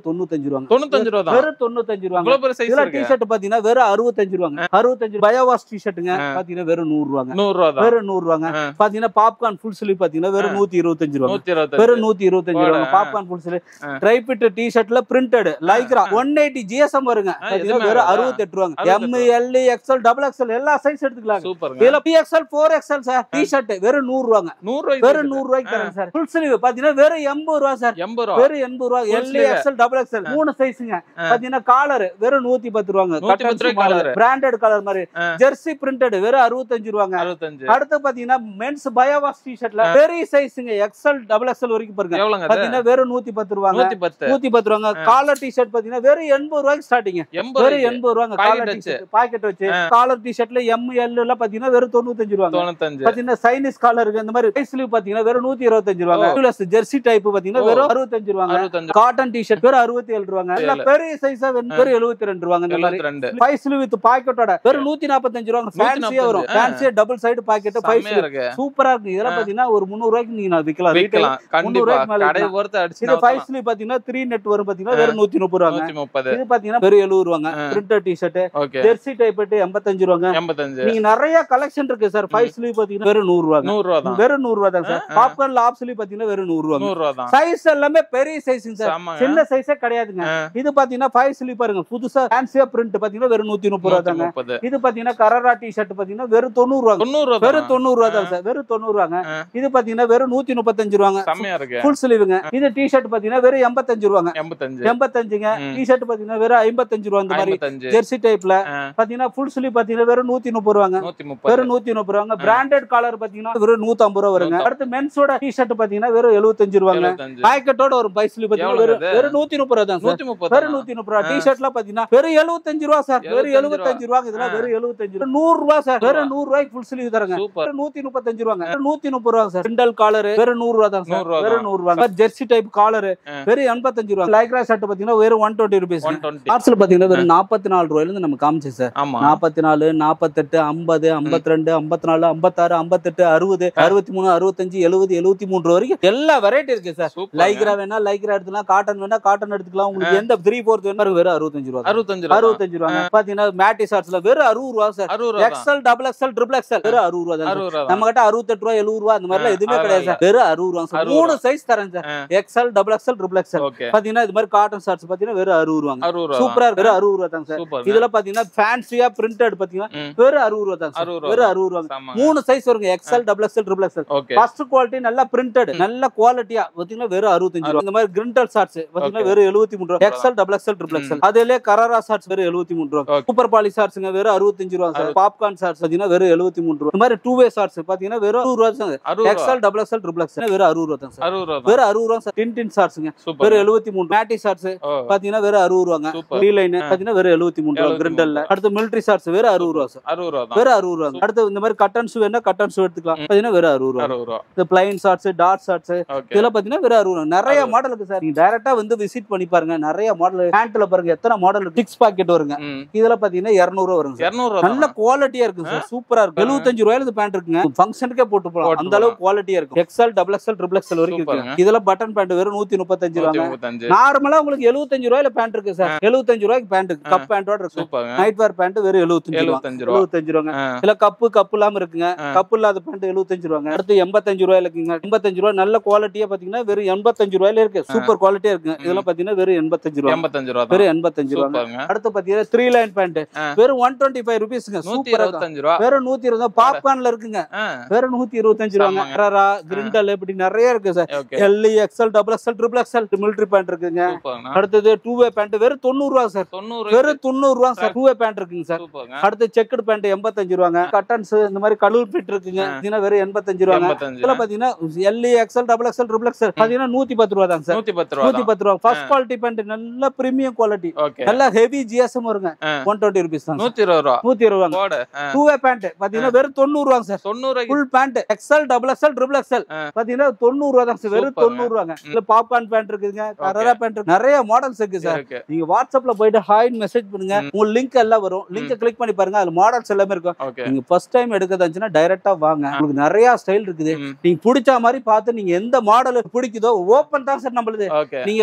தொண்ணூத்தஞ்சு ரூபாங்க தொண்ணூத்தஞ்சு ரூபா தான் வெறும் தொண்ணூத்தஞ்சு ரூபாங்க இவ்வளவு பெரிய சைஸ் இதுல இருக்கு டிஷர்ட் பாத்தீங்கன்னா வெறும் அறுபத்தஞ்சு ரூபாங்க அறுபத்தஞ்சு பயோவாஸ் டிஷர்ட்டுங்க பாத்தீங்கன்னா வெறும் நூறு ரூபாங்க நூறு ரூபா தான் வெறும் நூறு ரூபாங்க ஆ. பாத்தீங்கன்னா பாப்கார்ன் ஃபுல் ஸ்லீவ் பாத்தீங்கன்னா வெறும் நூத்தி இருபத்தஞ்சு ரூபாங்க நூத்தி இருபத்தஞ்சு வெறும் நூத்தி இருபத்தஞ்சு போட. ரூபாங்க பாப்கார்ன் ஃபுல் ஸ்லீவ் ஆ. ட்ரைபிட் டிஷர்ட்ல printed Lycra one eighty GSM வருங்க ஆ, பாத்தீங்கன்னா எதுவுமே வெறும் வராதா? அறுபத்தி எட்டு ரூபாங்க 68 M L XL double XL எல்லா சைஸ் எடுத்துக்கலாம் சூப்பருங்க இதுல பி XL four XL sir T shirt வெறும் நூறு ரூபாங்க நூறு ரூபாய்க்கு வெறும் நூறு ரூபாய்க்கு தரேன் சார் ஃபுல் ஸ்லீவ் பாத்தீங்கன்னா வெறும் எண்பது ரூபா சார் எண்பது ரூபா வெறும் எண்பது ரூபா Full L sleeve. XL double XL மூணு சைஸுங்க ஆ. பாத்தீங்கன்னா காலர் வெறும் நூத்தி பத்து ரூபாங்க நூத்தி பத்து ரூபாய்க்கு collar. பிராண்டட் கலர் மாதிரி ஆ. ஜெர்சி பிரிண்டட் வெறும் அறுபத்தஞ்சு ரூபாங்க அறுபத்தஞ்சு அடுத்து பாத்தீங்கன்னா மென்ஸ் பயோவாஸ் டிஷர்ட்ல பெரிய சைஸுங்க எக்ஸ்எல் டபுள் எக்ஸ்எல் வரைக்கும் பாருங்க எவ்வளவுங்க அது பாத்தீங்கன்னா வெறும் நூத்தி பத்து ரூபாங்க நூத்தி பத்து நூத்தி பத்து ரூபாங்க காலர் டிஷர்ட் பாத்தீங்கன்னா வெறும் எண்பது ரூபாய்க்கு ஸ்டார்டிங் எண்பது வெறும் ரூபாய்க்கு. எண்பது ரூபாங்க Pocket காலர் வச்சு. டிஷர்ட் பாக்கெட் வச்சு காலர் டிஷர்ட்ல எம் எல் எல்லாம் பாத்தீங்கன்னா வெறும் தொண்ணூத்தஞ்சு ரூபாங்க தொண்ணூத்தஞ்சு பாத்தீங்கன்னா சைனீஸ் காலர் இருக்கு இந்த மாதிரி ஸ்லீவ் பாத்தீங்கன்னா வெறும் நூத்தி இருபத்தஞ்சு ரூபாங்க ஜெர்சி டைப் பாத்தீங்கன்னா ஓ. வெறும் அறுபத்தஞ்சு ரூபாங்க அறுபத்தஞ்சு காட்டன் டிஷர்ட் வெறும் அறுபத்தி ஏழு ரூபாங்க இல்ல பெரிய சைஸா வெறும் எழுபத்தி ரெண்டு ரூபாங்க இந்த மாதிரி எழுபத்தி ரெண்டு ஃபைவ் ஸ்லீவ் வித் பாக்கெட்டோட வெறும் நூத்தி நாற்பத்தஞ்சு ரூபாங்க ஃபேன்சியா வரும் 145, ஃபேன்சியா டபுள் சைடு பாக்கெட் ஃபைவ் செம்மையா இருக்கு சூப்பரா இருக்கு இதெல்லாம் பாத்தீங்கன்னா ஒரு முந்நூறு ரூபாய்க்கு நீங்க நான் விக்கலாம் retail. விக்கலாம் கண்டிப்பா ரூபாய்க்கு மேல கடை விக்கலாம். பொறுத்து இது அடிச்சு ஃபைவ் ஸ்லீவ் பாத்தீங்கன்னா த்ரீ நெட் வரும் பாத்தீங்கன்னா வெறும் நூத்தி முப்பது ரூபாங்க நூத்தி முப்பது இது பாத்தீங்கன்னா வெறும் எழுபது ரூபாங்க ஆ. Printer T shirt okay jersey type எண்பத்தஞ்சு ரூபாங்க எண்பத்தஞ்சு நீங்க நிறைய கலெக்ஷன் இருக்கு சார் ஃபைவ் ஸ்லீவ் பாத்தீங்கன்னா வெறும் நூறு ரூபாங்க நூறு ரூபா தான் வெறும் நூறு ரூபா தான் சார் ஆ. பாப்கார்ன்ல ஆப் ஸ்லீவ் பாத்தீங்கன்னா வெறும் நூறு ரூபாங்க நூறு ரூபா தான் சைஸ் எல்லாமே பெரிய சைஸுங்க சார் ஆமாங்க சின்ன சைஸே கிடையாதுங்க ஆ. இது பாத்தீங்கன்னா ஃபைவ் ஸ்லீவ் பாருங்க புதுசா ஃபேன்சியா பிரிண்ட் பாத்தீங்கன்னா வெறும் நூத்தி முப்பது ரூபா நூத்தி தாங்க முப்பது இது பாத்தீங்கன்னா கரரா டி ஷர்ட் பாத்தீங்கன்னா வெறும் தொண்ணூறு ரூபாங்க தொண்ணூறு ரூபா வெறும் தான் தொண்ணூறு ரூபா தான் சார் வெறும் தொண்ணூறு ரூபாங்க ஆ. இது பாத்தீங்கன்னா வெறும் நூத்தி முப்பத்தஞ்சு ரூபாங்க செம்மையா இருக்கு ஃபுல் ஸ்லீவுங்க இது டி ஷர்ட் பாத்தீங்கன்னா வெறும் எண்பத்தஞ்சு ரூபாங்க எண்பத்தஞ்சு எண்பத்தஞ்சுங்க ம். டி ஷர்ட் பாத்தீங்கன்னா வெறும் ஐம்பத்தஞ்சு ரூபா இந்த மாதிரி ஐம்பத்தஞ்சு ஜெர்சி டைப்ல ஆ. பாத்தீங்கன்னா ஃபுல் ஸ்லீவ் பாத்தீங்கன்னா வெறும் நூத்தி முப்பது ரூபாங்க நூத்தி முப்பது வெறும் நூத்தி முப்பது ரூபாங்க பிராண்டட் காலர் பாத்தீங்கன்னா வெறும் நூத்தி ஐம்பது ரூபா வருங்க அடுத்து மென்ஸோட டி ஷர்ட் பாத்தீங்கன்னா வெறும் எழுபத்தஞ்சு ரூபாங்க எழுபத்தஞ்சு பாக்கெட்டோட ஒரு பை ஸ்லீவ் பாத்தீங்கன்னா எவ்வளவு வெறும் வெறும் நூத்தி முப்பது ரூபா தான் சார் நூத்தி முப்பது வெறும் தான். நூத்தி முப்பது ரூபா டி ஷர்ட்லாம் பாத்தீங்கன்னா வெறும் எழுபத்தஞ்சு ரூபா சார் வெறும் 75 எழுபத்தஞ்சு ரூபாங்க இதெல்லாம் ஆ. வெறும் எழுபத்தஞ்சு ரூபா நூறு ரூபா சார் வெறும் நூறு ரூபாய்க்கு ஃபுல் ஸ்லீவ் தரங்க சூப்பர் வெறும் நூத்தி முப்பத்தஞ்சு ரூபாங்க வெறும் நூத்தி முப்பது ரூபா சார் பிண்டல் காலர் வெறும் நூறு ரூபா தான் சார் நூறு ரூபா வெறும் நூறு ரூபா ஜெர்சி டைப் காலர் ஆ. வெறும் எண்பத்தஞ்சு ரூபா லைக்ரா ஷர்ட் பாத்தீங்கன்னா வெறும் one twenty rupees one twenty parcel பாத்தீங்கன்னா வெறும் நாற்பத்தி நாலு ரூபாயில இருந்து நம்ம காமிச்சு சார் ஆமா நாற்பத்தி நாலு நாற்பத்தெட்டு ஐம்பது ஐம்பத்தி ரெண்டு ஐம்பத்தி நாலு ஐம்பத்தாறு ஐம்பத்தெட்டு அறுபது அறுபத்தி மூணு அறுபத்தஞ்சு எழுபது எழுபத்தி மூன்று வரைக்கும் எல்லா வெரைட்டி இருக்கு சார் சூப்பர் லைக்ரா வேணா லைக்ரா எடுத்துக்கலாம் காட்டன் வேணா காட்டன் எடுத்துக்கலாம் உங்களுக்கு எந்த த்ரீ ஃபோர்த் வேணா வெறும் அறுபத்தஞ்சு ரூபா தான். அறுபத்தஞ்சு ரூபா தான். அறுபத்தஞ்சு ரூபாங்க பாத்தீங்கன்னா மேட்டி ஷார்ட்ஸ்ல வெறும் அறுபது ரூபா சார் அறுபது ரூபா தான். XL double XL triple XL வெறும் அறுபது ரூபா தான் அறுபது ரூபா தான். நம்ம கிட்ட அறுபத்தெட்டு ரூபா எழுபது ரூபா அந்த மாதிரிலாம் ஆ, எதுவுமே அதெல்லாம் கிடையாது சார் வெறும் அறுபது ரூபா சார் அறுபது மூணு சைஸ் தரேன் சார் ஆ. XL double XL triple XL okay பாத்தீங்கன்னா இது மாதிரி காட்டன் ஷார்ட்ஸ் பாத்தீங்கன்னா வெறும் அறுபது ரூபாங்க அறுபது ரூபா சூப்பரா இருக்கு வெறும் அறுபது ரூபா தாங்க சார் சூப்பர் இதுல பாத்தீங்கன்னா ஃபேன்சியா பிரிண்டட் பாத்தீங்கன்னா ம். வெறும் அறுபது ரூபா தான் சார் அறுபது ரூபா வெறும் அறுபது ரூபா ஆமாங்க மூணு சைஸ் வருங்க XL double XL triple XL okay first quality நல்லா பிரிண்டட் நல்ல குவாலிட்டியா பாத்தீங்கன்னா வெறும் அறுபத்தஞ்சு ரூபா இந்த மாதிரி கிரிண்டல் ஷார்ட்ஸ் பாத்தீங்கன்னா Okay. வெறும் எழுபத்தி மூணு ரூபா XL double XL triple XL அதுல கராரா ஷார்ட்ஸ் வெறும் எழுபத்தி மூணு ரூபா Okay. சூப்பர் பாலி ஷார்ட்ஸ்ங்க வெறும் அறுபத்தஞ்சு ரூபா சார் பாப்கார்ன் ஷார்ட்ஸ் பாத்தீங்கன்னா வெறும் எழுபத்தி மூணு ரூபா இந்த மாதிரி டூ வே ஷார்ட்ஸ் பாத்தீங்கன்னா வெறும் அறுபது ரூபா தான் அறுபது ரூபா XL double XL triple XL வெறும் அறுபது ரூபா தான் சார் அறுபது ரூபா தான். வெறும் அறுபது ரூபா சார் டின் டின் ஷார்ட்ஸ்ங்க சூப்பர் வெறும் எழுபத்தி மூணு மேட்டி ஷார்ட்ஸ் ஓ பாத்தீங்கன்னா வெறும் அறுபது ரூபாங்க சூப்பர் டி லைன் பாத்தீங்கன்னா வெறும் எழுபத்தி மூணு ரூபா 73 கிரிண்டல்ல அடுத்து மிலிட்டரி ஷார்ட்ஸ் வெறும் அறுபது ரூபா சார் அறுபது ரூபா தான் வெறும் அறுபது ரூபா அடுத்து இந்த மாதிரி கட்டன் ஷூ வேணா கட்டன் ஷூ எடுத்துக்கலாம் பாத்தீங்கன்னா வெறும் அறுபது ரூபா அறுபது ரூபா இந்த plain shorts dart shorts okay இதெல்லாம் பாத்தீங்கன்னா வெறும் அறுபது ரூபா நிறைய மாடல் இருக்கு சார் நீங்க டைரக்டா வந்து விசிட் பண்ணி பாருங்க நிறைய மாடல் பேண்ட்ல பாருங்க எத்தனை மாடல் இருக்கு சிக்ஸ் பாக்கெட் வருங்க ம் இதெல்லாம் பாத்தீங்கன்னா இருநூறு ரூபா வருங்க சார் இருநூறு ரூபா நல்ல தான். குவாலிட்டியா இருக்கு சார் சூப்பரா இருக்கு எழுபத்தஞ்சு ரூபாயில இந்த பேண்ட் இருக்குங்க ஃபங்க்ஷனுக்கே போட்டு போலாம் போட்டு அந்த அளவுக்கு குவாலிட்டியா இருக்கும் XL double XL triple XL வரைக்கும் சூப்பருங்க. இருக்கு இதெல்லாம் பட்டன் பேண்ட் வெறும் நூத்தி முப்பத்தஞ்சு நூத்தி ரூபாங்க முப்பத்தஞ்சு நார்மலா உங்களுக்கு எழுபத்தஞ்சு ரூபாயில பேண்ட் இருக்கு சார் எழுபத்தஞ்சு ரூபாய்க்கு பேண்ட் இருக்கு கப் பேண்டோட இருக்கு சூப்பருங்க நைட் வேர் பேண்ட் வெறும் எழுபத்தஞ்சு ரூபா எழுபத்தஞ்சு ரூபா எழுபத்தஞ்சு ரூபாங்க ஆ. இல்ல கப்பு கப்பு இல்லாம இருக்குங்க ஆ. கப்பு இல்லாத பேண்ட் எழுபத்தஞ்சு ரூபாங்க அடுத்து எண்பத்தஞ்சு ரூபாயில இருக்குங்க எண்பத்தஞ்சு ரூபா நல்ல குவாலிட்டியா பாத்தீங்கன்னா வெறும் எண்பத்தஞ்சு ரூபாயில இருக்கு சூப்பர் குவாலிட்டியா இருக்குங்க இதெல்லாம் பாத்தீங்கன்னா வெறும் எண்பத்தஞ்சு ரூபா எண்பத்தஞ்சு ரூபா தான் வெறும் எண்பத்தஞ்சு ரூபாங்க சூப்பருங்க அடுத்து பாத்தீங்கன்னா த்ரீ லைன் பேண்ட் ஆ. வெறும் ஒன் டுவெண்ட்டி ஃபைவ் ருபீஸ்ங்க நூத்தி சூப்பரா இருக்கும் இருபத்தஞ்சு ரூபா வெறும் நூத்தி இருபது பாப்கார்ன்ல இருக்குங்க ஆ வெறும் நூத்தி இருபத்தஞ்சு ரூபாங்க ஆமாங்க. கரரா கிரிண்டல் இப்படி நிறைய இருக்கு sir okay L XL double XL triple XL military pant இருக்குங்க சூப்பர்ண்ணா அடுத்தது டூ வே பேண்ட் வெறும் தொண்ணூறு ரூபா சார் தொண்ணூறு வெறும் தொண்ணூறு ரூபா சார் டூ வே பேண்ட் இருக்குங்க சார் சூப்பர்ங்க அடுத்து செக்குடு பேண்ட் எண்பத்தஞ்சு ரூபாங்க கட்டன்ஸ் இந்த மாதிரி கடூர் பிட் இருக்குங்க பாத்தீங்கன்னா வெறும் எண்பத்தஞ்சு ரூபாங்க எண்பத்தஞ்சு இதுல பாத்தீங்கன்னா L XL double XL triple XL பாத்தீங்கன்னா நூத்தி பத்து ரூபா தாங்க சார் நூத்தி பத்து ரூபா நூத்தி பத்து ரூபா ஃபர்ஸ்ட் குவாலிட்டி பேண்ட் நல்ல பிரீமியம் குவாலிட்டி ஓகே நல்ல ஹெவி ஜிஎஸ்எம் வருங்க ஆ. ஒன் டுவெண்ட்டி ருபீஸ் தான் நூத்தி இருபது ரூபா நூத்தி இருபது ரூபாங்க போடு ஆ. டூ வே பேண்ட் பாத்தீங்கன்னா வெறும் தொண்ணூறு ரூபாங்க சார் தொண்ணூறு ரூபாய்க்கு full pant XL double XL triple XL ஆ. பாத்தீங்கன்னா தொண்ணூறு ரூபா தான் சார் வெறும் சூப்பருங்க. தொண்ணூறு ரூபாங்க இல்ல பாப்கார்ன் பேண்ட் இருக்குதுங்க கரரா பேண்ட் இருக்கு நிறைய மாடல்ஸ் இருக்கு சார் இருக்கு நீங்க வாட்ஸ்அப்ல போயிட்டு ஹாய்னு மெசேஜ் பண்ணுங்க உங்க லிங்க் எல்லாம் வரும் லிங்க் கிளிக் பண்ணி பாருங்க அதுல மாடல்ஸ் எல்லாமே இருக்கும் ஓகே நீங்க ஃபர்ஸ்ட் டைம் எடுக்கிறதா இருந்துச்சுன்னா டைரக்டா வாங்க உங்களுக்கு நிறைய ஸ்டைல் இருக்குது ம். நீங்க பிடிச்ச மாதிரி பார்த்து நீங்க எந்த மாடல் பிடிக்குதோ ஓப்பன் தான் சார் நம்மளுது ஓகே நீங்க வந்து மற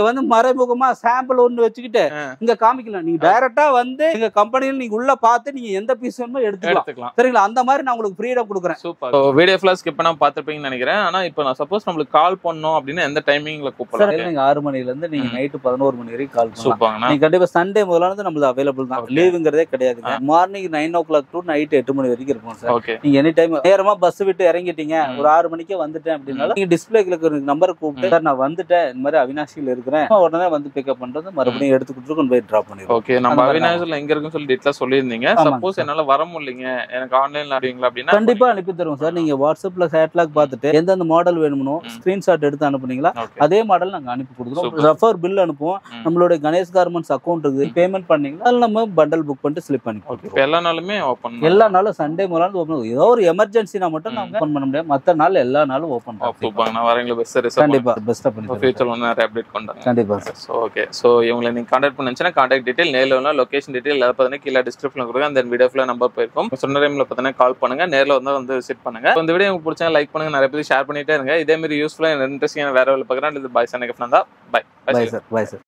மறைமுகமா சாம்பிள் ஒண்ணு வச்சுக்கிட்டு ஆ. இங்க காமிக்கலாம் நீங்க டைரக்டா வந்து எங்க கம்பெனில நீங்க உள்ள பார்த்து நீங்க எந்த பீஸ் வேணுமோ எடுத்துக்கலாம் எடுத்துக்கலாம் சரிங்களா அந்த மாதிரி நான் உங்களுக்கு ஃப்ரீடம் கொடுக்குறேன் சூப்பர் வீடியோ ஃபுல்லா ஸ்கிப் பண்ணாம பாத்துருப்பீங்கன்னு நினைக்கிறேன் ஆனா இப்போ நான் சப்போஸ் நம்மளுக்கு கால் பண்ணோம் அப்படின்னா எந்த டைமிங்ல சார் கூப்பிடலாம் நீங்க ஆறு மணில இருந்து நீங்க ம். நைட்டு பதினோரு மணி வரைக்கும் கால் பண்ணலாம் சூப்பர்ண்ணா நீங்க கண்டிப்பா சண்டே முதலானது நம்மளுக்கு அவைலபிள் தான் Okay. லீவுங்கிறதே கிடையாதுங்க morning nine o'clock to night எட்டு மணி வரைக்கும் இருக்கும் சார் ஓகே நீங்க எனி டைம் நேரமா பஸ் விட்டு இறங்கிட்டீங்க ம். ஒரு ஆறு மணிக்கே வந்துட்டேன் அப்படின்னாலும் நீங்க டிஸ்பிளேல இருக்கிற நம்பரை கூப்பிட்டு சார் நான் வந்துட்டேன் இந்த மாதிரி அவினாசியில் இருக்கிறேன் உடனே வந்து பிக்கப் பண்றது மறுபடியும் எடுத்து கொடுத்துட்டு கொண்டு போய் டிராப் பண்ணிடுவோம் ஓகே நம்ம அந்த மாதிரி அவினாசில எங்க இருக்குன்னு சொல்லி டீட்டெயிலா சொல்லியிருந்தீங்க ஆமாங்க சப்போஸ் சார். என்னால வர முடியலைங்க எனக்கு ஆன்லைன்ல ஆடுவீங்களா அப்படின்னா கண்டிப்பா அனுப்பி தருவோம் சார் நீங்க வாட்ஸ்அப்ல கேட்லாக் பார்த்துட்டு எந்தெந்த மாடல் வேணுமோ ம். ஸ்கிரீன்ஷாட் எடுத்து அனுப்புனீங்களா ஓகே அதே மாடல் நாங்க அனுப்பி கொடுத்துருவோம் Super. ரெஃபர் பில் அனுப்புவோம் ம். நம்மளுடைய கணேஷ் கார்மெண்ட்ஸ் அக்கௌண்ட் இருக்குது பேமெண்ட் பண்ணீங்களா அதில் நம்ம பண்டல் புக் பண்ணிட்டு ஸ்லிப் பண்ணி ஓகே கொடுத்துருவோம் இப்போ எல்லா நாளுமே ஓப்பன் எல்லா நாளும் சண்டே முதலாவது ஓப்பன் ஏதோ ஒரு எமர்ஜென்சினா மட்டும் ம். நாங்க ஓப்பன் பண்ண முடியாது மத்த நாள் எல்லா நாளும் ஓப்பன் சூப்பர் நான் வரவங்களை பெஸ்ட் ரிசர்வ் கண்டிப்பா பெஸ்டா பண்ணி தருவோம். ஃபியூச்சர் ஒன்று நிறைய அப்டேட் கொண்டாங்க கண்டிப்பா சார் ஸோ ஓகே ஸோ இவங்களை நீங்கள் கான்டாக்ட் பண்ணுச்சுன்னா கான்டாக்ட் டீடைல் நேரில் வேணா லொகேஷன் டீடைல் எல்லாரும் பார்த்தீங்கன்னா கீழே டிஸ்கிரிப்ஷனில் கொடுங்க அந்த வீடியோ ஃபுல்லாக நம்பர் போயிருக்கும் சொன்ன டைமில் பார்த்தீங்கன்னா கால் பண்ணுங்க நேரில் வந்து வந்து விசிட் பண்ணுங்க So, இந்த வீடியோ உங்களுக்கு பிடிச்சா லைக் பண்ணுங்க நிறைய பேர் ஷேர் பண்ணிட்டே இருங்க இதே மாதிரி யூஸ்ஃபுல்லாக இன்ட்ரெஸ்டிங்கான வேற வேலை பார்க்குறேன் இது பாய் சனகஃப்னா தான் bye bye sir bye sir